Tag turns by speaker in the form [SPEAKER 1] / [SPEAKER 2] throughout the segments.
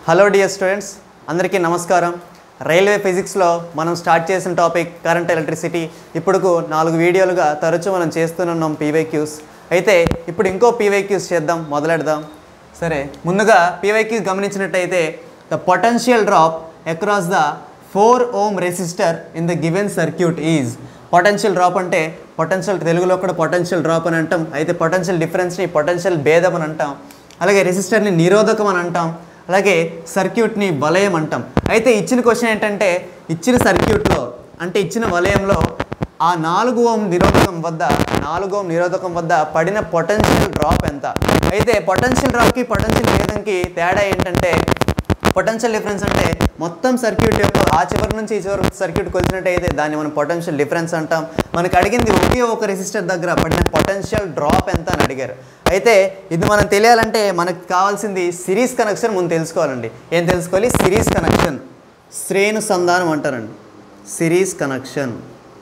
[SPEAKER 1] hello dear students అందరికీ నమస్కారం railway ఫిజిక్స్లో మనం స్టార్ట్ చేసిన టాపిక్ కరెంట్ ఎలక్ట్రిసిటీ ఇప్పుడుకు నాలుగు వీడియోలుగా తరచూ మనం చేస్తున్నాం పీవైక్యూస్ అయితే ఇప్పుడు ఇంకో పీవైక్యూస్ చేద్దాం మొదలెడదాం సరే ముందుగా పీవైక్యూస్ గమనించినట్టయితే the potential drop across the four ohm resistor in the given circuit is potential drop అంటే పొటెన్షియల్ తెలుగులో కూడా పొటెన్షియల్ డ్రాప్ అని అంటాం అయితే పొటెన్షియల్ డిఫరెన్స్ని పొటెన్షియల్ భేదం అని అంటాం అలాగే రెసిస్టర్ని నిరోధకం అని అంటాం అలాగే సర్క్యూట్ని వలయం అంటాం అయితే ఇచ్చిన క్వశ్చన్ ఏంటంటే ఇచ్చిన సర్క్యూట్లో అంటే ఇచ్చిన వలయంలో ఆ నాలుగు ఓం నిరోధకం వద్ద నాలుగు ఓం నిరోధకం వద్ద పడిన పొటెన్షియల్ డ్రాప్ ఎంత అయితే పొటెన్షియల్ డ్రాప్కి పొటెన్షియల్ భేదంకి తేడా ఏంటంటే పొటెన్షియల్ డిఫరెన్స్ అంటే మొత్తం సర్క్యూట్ యొక్క ఆ చివరి నుంచి ఈ చివరి సర్క్యూట్ కొలిచినట్టయితే దాన్ని మనం పొటెన్షియల్ డిఫరెన్స్ అంటాం మనకు అడిగింది ఒకే ఒక రెసిస్టర్ దగ్గర పడిన పొటెన్షియల్ డ్రాప్ ఎంత అని అడిగారు అయితే ఇది మనం తెలియాలంటే మనకు కావాల్సింది సిరీస్ కనెక్షన్ ముందు తెలుసుకోవాలండి ఏం తెలుసుకోవాలి సిరీస్ కనెక్షన్ శ్రేణు సంధానం అంటారండి సిరీస్ కనెక్షన్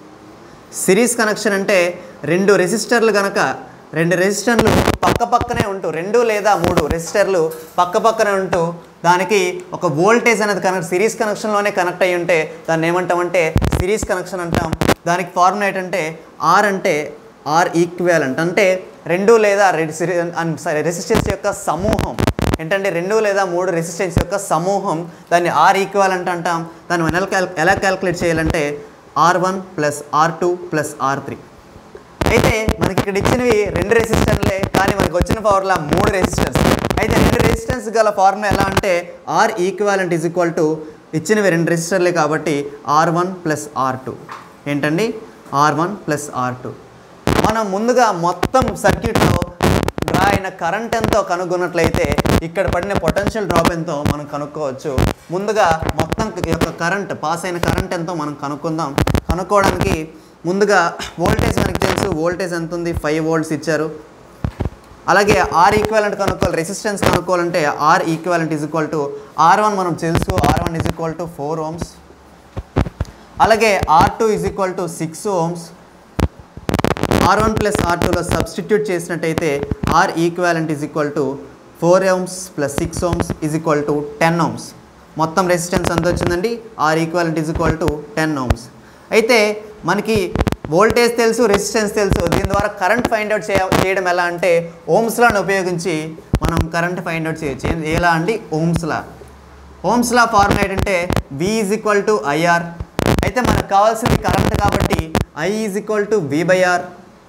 [SPEAKER 1] సిరీస్ కనెక్షన్ అంటే రెండు రెసిస్టర్లు కనుక రెండు రెసిస్టర్లు పక్క పక్కనే ఉంటూ రెండు లేదా మూడు రెసిస్టర్లు పక్క పక్కనే ఉంటూ దానికి ఒక వోల్టేజ్ అనేది కనెక్ట్ సిరీస్ కనెక్షన్లోనే కనెక్ట్ అయ్యి ఉంటే దాన్ని ఏమంటామంటే సిరీస్ కనెక్షన్ అంటాం దానికి ఫార్ములా ఏంటంటే ఆర్ అంటే ఆర్ ఈక్వాలెంట్ అంటే రెండు లేదా రెసిస్టెన్స్ యొక్క సమూహం ఏంటంటే రెండు లేదా మూడు రెసిస్టెన్స్ యొక్క సమూహం దాన్ని ఆర్ ఈక్వాలెంట్ అంటాం దాన్ని మనం ఎలా క్యాల్- ఎలా క్యాల్కులేట్ చేయాలంటే R one plus R two plus R three అయితే మనకి ఇక్కడ ఇచ్చినవి రెండు రెసిస్టర్లే కానీ మనకి వచ్చిన ఫార్ములా మూడు రెసిస్టర్స్ అయితే రెండు రెసిస్టెన్స్ గల ఫార్ములా ఎలా అంటే R equivalent is equal to ఇచ్చినవి రెండు రెసిస్టర్లే కాబట్టి R one plus R two ఏంటండి R one plus R two మనం ముందుగా మొత్తం సర్క్యూట్లో డ్రా అయిన కరెంట్ ఎంతో కనుగొన్నట్లయితే ఇక్కడ పడిన పొటెన్షియల్ డ్రాప్ ఎంతో మనం కనుక్కోవచ్చు ముందుగా మొత్తం యొక్క కరెంట్ పాస్ అయిన కరెంట్ ఎంతో మనం కనుక్కుందాం కనుక్కోవడానికి ముందుగా వోల్టేజ్ మనకి తెలుసు వోల్టేజ్ ఎంత ఉంది ఫైవ్ వోల్ట్స్ ఇచ్చారు అలాగే ఆర్ ఈక్వాలెంట్ కనుక్కోవాలి రెసిస్టెన్స్ కనుక్కోవాలంటే R equivalent is equal to R one మనం తెలుసు R one is equal to four ohms అలాగే R two is equal to six ohms R one plus R టూలో సబ్స్టిట్యూట్ చేసినట్టయితే R equivalent is equal to four ohms plus six ohms is equal to ten ohms మొత్తం resistance ఎంత వచ్చిందండి R equivalent is equal to ten ohms అయితే మనకి voltage తెలుసు resistance తెలుసు దీని ద్వారా కరెంట్ ఫైండ్ అవుట్ చేయ చేయడం ఎలా అంటే ఓమ్స్లాని ఉపయోగించి మనం కరెంట్ ఫైండ్ అవుట్ చేయొచ్చు ఏం- ఎలా అండి ఓమ్స్లా ఓమ్స్ లా ఫార్ములా ఏంటంటే V is equal to IR అయితే మనకు కావాల్సింది కరెంట్ కాబట్టి I is equal to V by R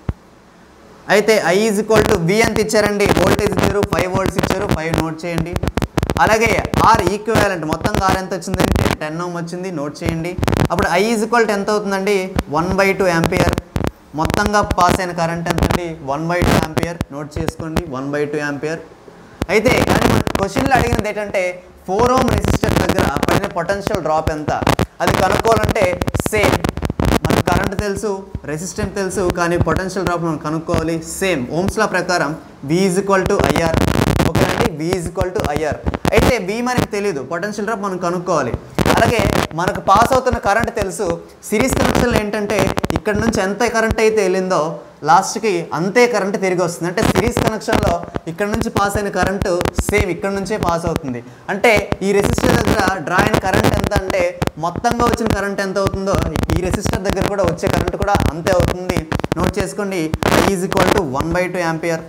[SPEAKER 1] అయితే I is equal to V ఎంత ఇచ్చారండి వోల్టేజ్ ఇచ్చారు ఫైవ్ వోల్ట్స్ ఇచ్చారు ఫైవ్ నోట్ చేయండి అలాగే ఆర్ ఈక్వాలెంట్ మొత్తం ఆర్ ఎంత వచ్చిందండి టెన్ ఓమ్ వచ్చింది నోట్ చేయండి అప్పుడు ఐ ఈజ్ ఈక్వల్ టు ఎంత అవుతుందండి వన్ బై టూ యాంపియర్ మొత్తంగా పాస్ అయిన కరెంట్ ఎంత అండి one by two ampere note చేసుకోండి వన్ బై టూ యాంపియర్ అయితే కానీ మన క్వశ్చన్లో అడిగినది ఏంటంటే ఫోర్ ఓమ్ రెసిస్టర్ దగ్గర పడిన పొటెన్షియల్ డ్రాప్ ఎంత అది కనుక్కోవాలంటే సేమ్ మనకు కరెంట్ తెలుసు రెసిస్టెంట్ తెలుసు కానీ పొటెన్షియల్ డ్రాప్ మనం కనుక్కోవాలి సేమ్ ఓమ్స్లా ప్రకారం V is equal to IR ఓకేనండి V is equal to IR అయితే వి మనకి తెలియదు పొటెన్షియల్ డ్రాప్ మనం కనుక్కోవాలి అలాగే మనకు పాస్ అవుతున్న కరెంట్ తెలుసు సిరీస్ కనెక్షన్లో ఏంటంటే ఇక్కడ నుంచి ఎంత కరెంట్ అయితే వెళ్ళిందో లాస్ట్కి అంతే కరెంట్ తిరిగి వస్తుంది అంటే సిరీస్ కనెక్షన్లో ఇక్కడ నుంచి పాస్ అయిన కరెంటు సేమ్ ఇక్కడ నుంచే పాస్ అవుతుంది అంటే ఈ రెసిస్టర్ దగ్గర డ్రా అయిన కరెంట్ ఎంత అంటే మొత్తంగా వచ్చిన కరెంట్ ఎంత అవుతుందో ఈ రెసిస్టర్ దగ్గర కూడా వచ్చే కరెంట్ కూడా అంతే అవుతుంది నోట్ చేసుకోండి is equal to one by two ampere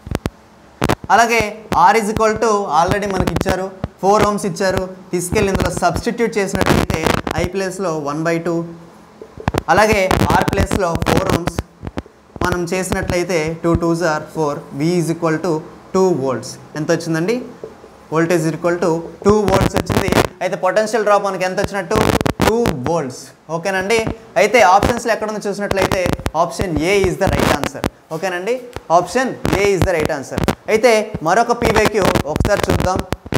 [SPEAKER 1] అలాగే R is equal to already మనకి ఇచ్చారు ఫోర్ ఓమ్స్ ఇచ్చారు తీసుకెళ్ళి ఇందులో సబ్స్టిట్యూట్ చేసినట్లయితే ఐ ప్లేస్లో వన్ బై టూ అలాగే ఆర్ ప్లేస్లో ఫోర్ ఓమ్స్ మనం చేసినట్లయితే two two are four V is equal to two volts ఎంత వచ్చిందండి voltage equal to two volts వచ్చింది అయితే పొటెన్షియల్ డ్రాప్ మనకి ఎంత వచ్చినట్టు టూ వోల్ట్స్ ఓకేనండి అయితే ఆప్షన్స్లో ఎక్కడ ఉందో చూసినట్లయితే option A is the right answer ఓకేనండి option A is the right answer అయితే మరొక పీవైక్యూ ఒకసారి చూద్దాం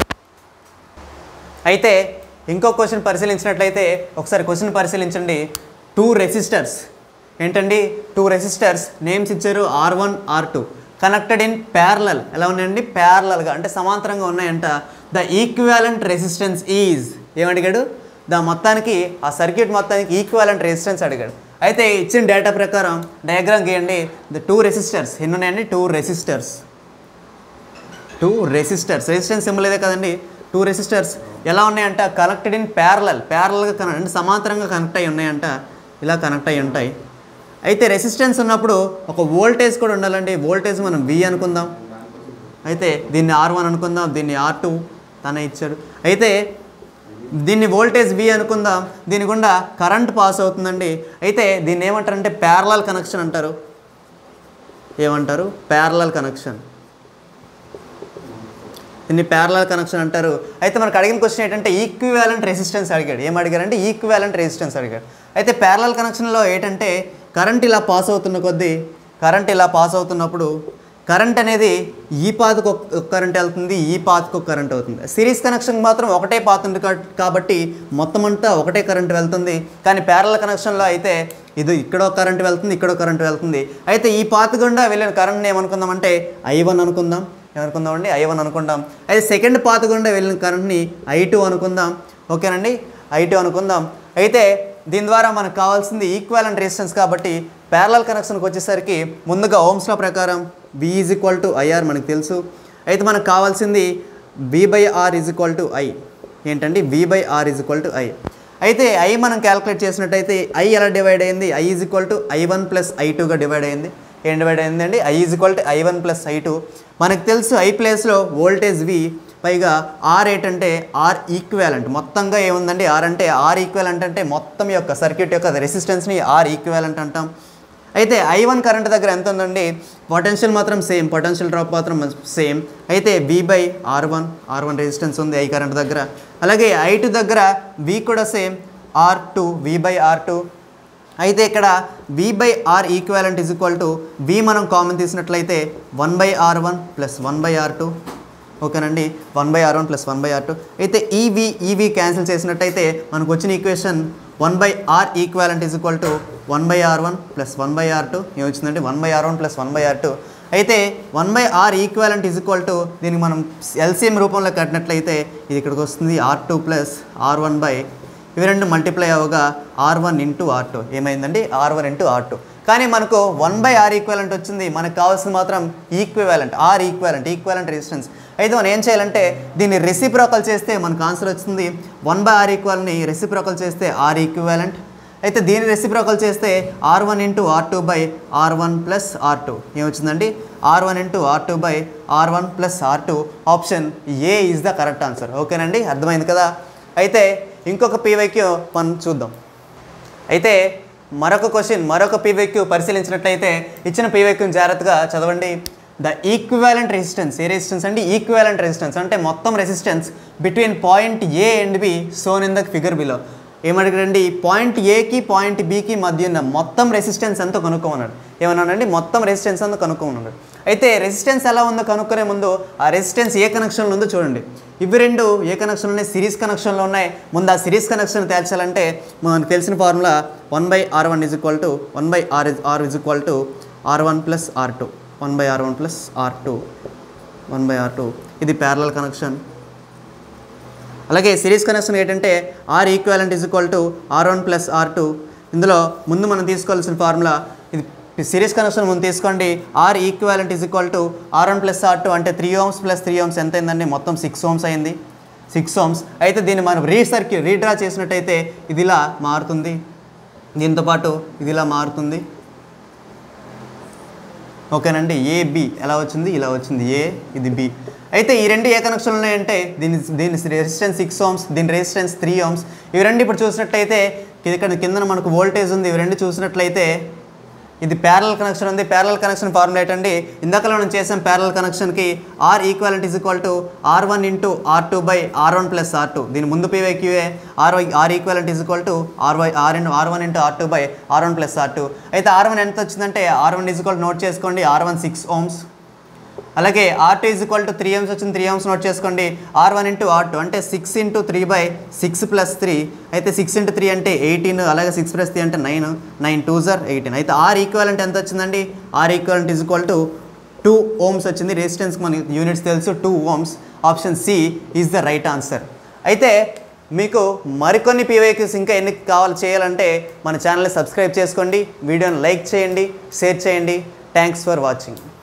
[SPEAKER 1] అయితే ఇంకో క్వశ్చన్ పరిశీలించినట్లయితే ఒకసారి క్వశ్చన్ పరిశీలించండి టూ రెసిస్టర్స్ ఏంటండి టూ రెసిస్టర్స్ నేమ్స్ ఇచ్చారు R one R two connected in parallel ఎలా ఉన్నాయండి ప్యారలల్గా అంటే సమాంతరంగా ఉన్నాయంట ద ఈక్వాలెంట్ రెసిస్టెన్స్ ఈజ్ ఏమడిగాడు దా మొత్తానికి ఆ సర్క్యూట్ మొత్తానికి ఈక్వాలెంట్ రెసిస్టెన్స్ అడిగాడు అయితే ఇచ్చిన డేటా ప్రకారం డయాగ్రామ్ గీయండి ద టూ రెసిస్టర్స్ ఎన్ని ఉన్నాయండి two resistors two resistors resistance symbol ఇదే కదండి టూ రెసిస్టర్స్ ఎలా ఉన్నాయంట కనెక్టెడ్ ఇన్ ప్యారలల్ ప్యారలల్గా కనెక్ట్ అంటే సమాంతరంగా కనెక్ట్ అయి ఉన్నాయంట ఇలా కనెక్ట్ అయి ఉంటాయి అయితే రెసిస్టెన్స్ ఉన్నప్పుడు ఒక వోల్టేజ్ కూడా ఉండాలండి వోల్టేజ్ మనం వి అనుకుందాం అయితే దీన్ని ఆర్ వన్ అనుకుందాం దీన్ని ఆర్ టూ తనే ఇచ్చాడు అయితే దీన్ని వోల్టేజ్ వి అనుకుందాం దీని గుండా కరెంట్ పాస్ అవుతుందండి అయితే దీన్ని ఏమంటారంటే ప్యారలల్ కనెక్షన్ అంటారు ఏమంటారు ప్యారలల్ కనెక్షన్ దీన్ని ప్యారలల్ కనెక్షన్ అంటారు అయితే మనకు అడిగిన క్వశ్చన్ ఏంటంటే ఈక్వివాలెంట్ రెసిస్టెన్స్ అడిగాడు ఏం అడిగారంటే ఈక్వివాలెంట్ రెసిస్టెన్స్ అడిగాడు అయితే ప్యారలల్ కనెక్షన్లో ఏంటంటే కరెంట్ ఇలా పాస్ అవుతున్న కొద్దీ కరెంట్ ఇలా పాస్ అవుతున్నప్పుడు కరెంట్ అనేది ఈ పాత్కు ఒక కరెంట్ వెళ్తుంది ఈ పాత్కు ఒక కరెంట్ అవుతుంది సిరీస్ కనెక్షన్ మాత్రం ఒకటే పాత్ ఉంది కా- కాబట్టి మొత్తం అంతా ఒకటే కరెంట్ వెళ్తుంది కానీ ప్యారల కనెక్షన్లో అయితే ఇది ఇక్కడో కరెంట్ వెళ్తుంది ఇక్కడో కరెంట్ వెళ్తుంది అయితే ఈ పాత్ గుండా వెళ్ళిన కరెంట్ని ఏమనుకుందామంటే ఐ వన్ అనుకుందాం ఏమనుకుందామండి ఐ వన్ అనుకుందాం అయితే సెకండ్ పాత్ గుండా వెళ్ళిన కరెంట్ని ఐ టూ అనుకుందాం ఓకేనండి ఐ టూ అనుకుందాం అయితే దీని ద్వారా మనకు కావాల్సింది ఈక్వల్ అండ్ రెసిస్టెన్స్ కాబట్టి ప్యారలల్ కనెక్షన్కి వచ్చేసరికి ముందుగా ఓమ్స్ల ప్రకారం V is equal to IR మనకు తెలుసు అయితే మనకు కావాల్సింది V by R is equal to I ఏంటండి V by R is equal to I అయితే ఐ మనం క్యాలిక్యులేట్ చేసినట్టయితే ఐ ఎలా డివైడ్ అయింది I is equal to I one plus I టూగా డివైడ్ అయింది ఏం డివైడ్ అయిందండి I is equal to I one plus I two మనకు తెలుసు ఐ ప్లేస్లో వోల్టేజ్ వి పైగా ఆర్ ఏంటంటే ఆర్ ఈక్వాలెంట్ మొత్తంగా ఏముందండి ఆర్ అంటే ఆర్ ఈక్వాలెంట్ అంటే మొత్తం యొక్క సర్క్యూట్ యొక్క రెసిస్టెన్స్ని ఆర్ ఈక్వాలెంట్ అంటాం అయితే ఐ వన్ కరెంట్ దగ్గర ఎంత ఉందండి పొటెన్షియల్ మాత్రం సేమ్ పొటెన్షియల్ డ్రాప్ మాత్రం సేమ్ అయితే V by R one R one resistance ఉంది ఐ కరెంట్ దగ్గర అలాగే ఐ టూ దగ్గర వి కూడా same R two V by R two అయితే ఇక్కడ V by R equivalent is equal to V మనం కామన్ తీసినట్లయితే one by R one plus one by R two ఓకేనండి one by R one plus one by R two అయితే ఈవి ఈవి cancel చేసినట్టయితే మనకు వచ్చిన equation one by R equivalent is equal to one by R one plus one by R two ఏమొచ్చిందండి one by R one plus one by R two అయితే one by R equivalent is equal to దీనికి మనం LCM రూపంలో కట్టినట్లయితే ఇది ఇక్కడికి వస్తుంది R two plus R one by ఇవి రెండు మల్టిప్లై అవ్వగా R one into R two ఏమైందండి R one into R two కానీ మనకు వన్ బై ఆర్ ఈక్వాలెంట్ వచ్చింది మనకు కావాల్సింది మాత్రం equivalent R equivalent equivalent resistance అయితే మనం ఏం చేయాలంటే దీన్ని రెసిప్రోకల్ చేస్తే మనకు ఆన్సర్ వచ్చింది వన్ బై ఆర్ ఈక్వల్ని రెసిప్రోకల్ చేస్తే ఆర్ ఈక్వివాలెంట్ అయితే దీన్ని రెసిప్రోకల్ చేస్తే R one into R two by R one plus R two ఏమొచ్చిందండి R one into R two by R one plus R two option A is the correct answer ఓకేనండి అర్థమైంది కదా అయితే ఇంకొక PYQ మనం చూద్దాం అయితే మరొక క్వశ్చన్ మరొక పీవైక్యూ పరిశీలించినట్లయితే ఇచ్చిన పీవైక్యూని జాగ్రత్తగా చదవండి ద ఈక్వివాలెంట్ రెసిస్టెన్స్ ఏ రెసిస్టెన్స్ అంటే ఈక్వివాలెంట్ రెసిస్టెన్స్ అంటే మొత్తం resistance between point A and B shown in the figure below ఏమడిగాడండి పాయింట్ ఏకి పాయింట్ బికి మధ్య ఉన్న మొత్తం రెసిస్టెన్స్ ఎంతో కనుక్కోమన్నాడు ఏమన్నాడండి మొత్తం రెసిస్టెన్స్ ఎంతో కనుక్కోమన్నాడు అయితే రెసిస్టెన్స్ ఎలా ఉందో కనుక్కునే ముందు ఆ రెసిస్టెన్స్ ఏ కనెక్షన్లో ఉందో చూడండి ఇవి రెండు ఏ కనెక్షన్ ఉన్నాయి సిరీస్ కనెక్షన్లో ఉన్నాయి ముందు ఆ సిరీస్ కనెక్షన్ తేల్చాలంటే మనకు తెలిసిన formula one by R one is equal to one by R is R is equal to R one plus R two one by R one plus R two one by R two ఇది parallel connection అలాగే series connection ఏంటంటే R equivalent is equal to R one plus R two ఇందులో ముందు మనం తీసుకోవాల్సిన formula ఇది series connection ముందు తీసుకోండి R equivalent is equal to R one plus R two అంటే three ohms plus three ohms ఎంత అయిందండి మొత్తం సిక్స్ ఓమ్స్ అయింది సిక్స్ ఓమ్స్ అయితే దీన్ని మనం రీసర్క్యూ రీడ్రా చేసినట్టయితే ఇది ఇలా మారుతుంది దీంతో పాటు ఇది ఇలా మారుతుంది ఓకేనండి ఏ బి ఎలా వచ్చింది ఇలా వచ్చింది ఏ ఇది బి అయితే ఈ రెండు ఏ కనెక్షన్ ఉన్నాయంటే దీని దీని రెసిస్టెన్స్ సిక్స్ ఓమ్స్ దీని రెసిస్టెన్స్ త్రీ ఓమ్స్ ఇవి రెండు ఇప్పుడు చూసినట్లయితే ఇక్కడ కింద మనకు వోల్టేజ్ ఉంది ఇవి రెండు చూసినట్లయితే ఇది ప్యారల్ కనెక్షన్ ఉంది ప్యారల్ కనెక్షన్ ఫార్ములా ఏంటండి ఇందాక మనం చేసాం ప్యారల్ కనెక్షన్కి R equality is equal to R one into R two by R one plus R two దీని ముందు పీవైక్యూఏ R Y R equality is equal to R Y R into R one into R two by R one plus R two అయితే R one ఎంత వచ్చిందంటే R one is equal note చేసుకోండి R one six ohms అలాగే R two is equal to three ohms వచ్చింది three ohms note చేసుకోండి R one into R two అంటే six into three by six plus three అయితే six into three అంటే eighteen అలాగే six plus three అంటే nine nine two are eighteen అయితే R equivalent ఎంత వచ్చిందండి R equivalent is equal to two ohms వచ్చింది రెసిస్టెన్స్కి మనకి యూనిట్స్ తెలుసు two ohms option C is the right answer అయితే మీకు మరికొన్ని పీవైక్యూస్ ఇంకా ఎన్ని కావాలి చేయాలంటే మన ఛానల్ని సబ్స్క్రైబ్ చేసుకోండి వీడియోని లైక్ చేయండి షేర్ చేయండి థ్యాంక్స్ ఫర్ వాచింగ్